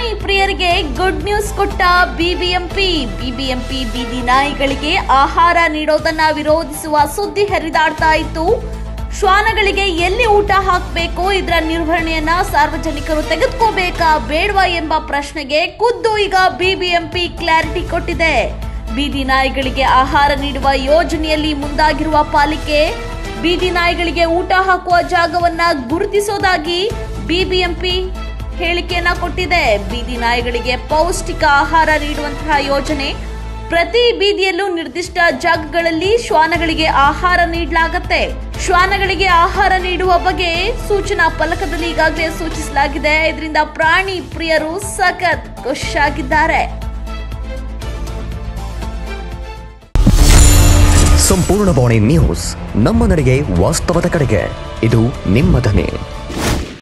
ಪ್ರಾಣಿ ಪ್ರಿಯರಿಗೆ good news ಕೊಟ್ಟ ಬಿಬಿಎಂಪಿ ಬಿಬಿಎಂಪಿ ಬೀದಿ ನಾಯಿಗಳಿಗೆ ಆಹಾರ ನೀಡೋದನ್ನ ವಿರೋಧಿಸುವ ಸುದ್ದಿ ಹರಿದಾಡ್ತಾ ಇತ್ತು ಶ್ವಾನಗಳಿಗೆ ಎಲ್ಲಿ ಊಟ ಹಾಕಬೇಕು ಇದರ ನಿರ್ವಹಣೆಯನ್ನ ಸಾರ್ವಜನಿಕರು ತೆಗೆದುಕೋಬೇಕಾ ಬೇಡವಾ ಎಂಬ ಪ್ರಶ್ನೆಗೆ ಖುದ್ದು ಈಗ ಬಿಬಿಎಂಪಿ ಕ್ಲಾರಿಟಿ ಕೊಟ್ಟಿದೆ ಬೀದಿ ನಾಯಿಗಳಿಗೆ ಆಹಾರ ನೀಡುವ ಯೋಜನೆಯಲ್ಲಿ ಮುಂದಾಗಿರುವ ಪಾಲಿಕೆ ಬೀದಿ ನಾಯಿಗಳಿಗೆ ಊಟ ಹಾಕುವ ಜಾಗವನ್ನ ಗುರುತಿಸೋದಾಗಿ ಬಿಬಿಎಂಪಿ ಹೇಳಿಕೆಯನ್ನ ಕೊಟ್ಟಿದೆ ಬೀದಿ ನಾಯಿಗಳಿಗೆ ಪೌಷ್ಟಿಕ ಆಹಾರ ನೀಡುವಂತಹ ಯೋಜನೆ ಪ್ರತಿ ಬೀದಿಯಲ್ಲೂ ನಿರ್ದಿಷ್ಟ ಜಾಗಗಳಲ್ಲಿ ಶ್ವಾನಗಳಿಗೆ ಆಹಾರ ನೀಡಲಾಗತ್ತೆ ಶ್ವಾನಗಳಿಗೆ ಆಹಾರ ನೀಡುವ ಬಗ್ಗೆ ಸೂಚನಾ ಫಲಕದಲ್ಲಿ ಈಗಾಗಲೇ ಸೂಚಿಸಲಾಗಿದೆ ಇದರಿಂದ ಪ್ರಾಣಿ ಪ್ರಿಯರು ಸಖತ್ ಖುಷಿಯಾಗಿದ್ದಾರೆ ಸಂಪೂರ್ಣ ಬಾಣಿ ನ್ಯೂಸ್ ನಮ್ಮ ನಡೆಗೆ ವಾಸ್ತವದ ಕಡೆಗೆ ಇದು ನಿಮ್ಮ ಧ್ವನಿ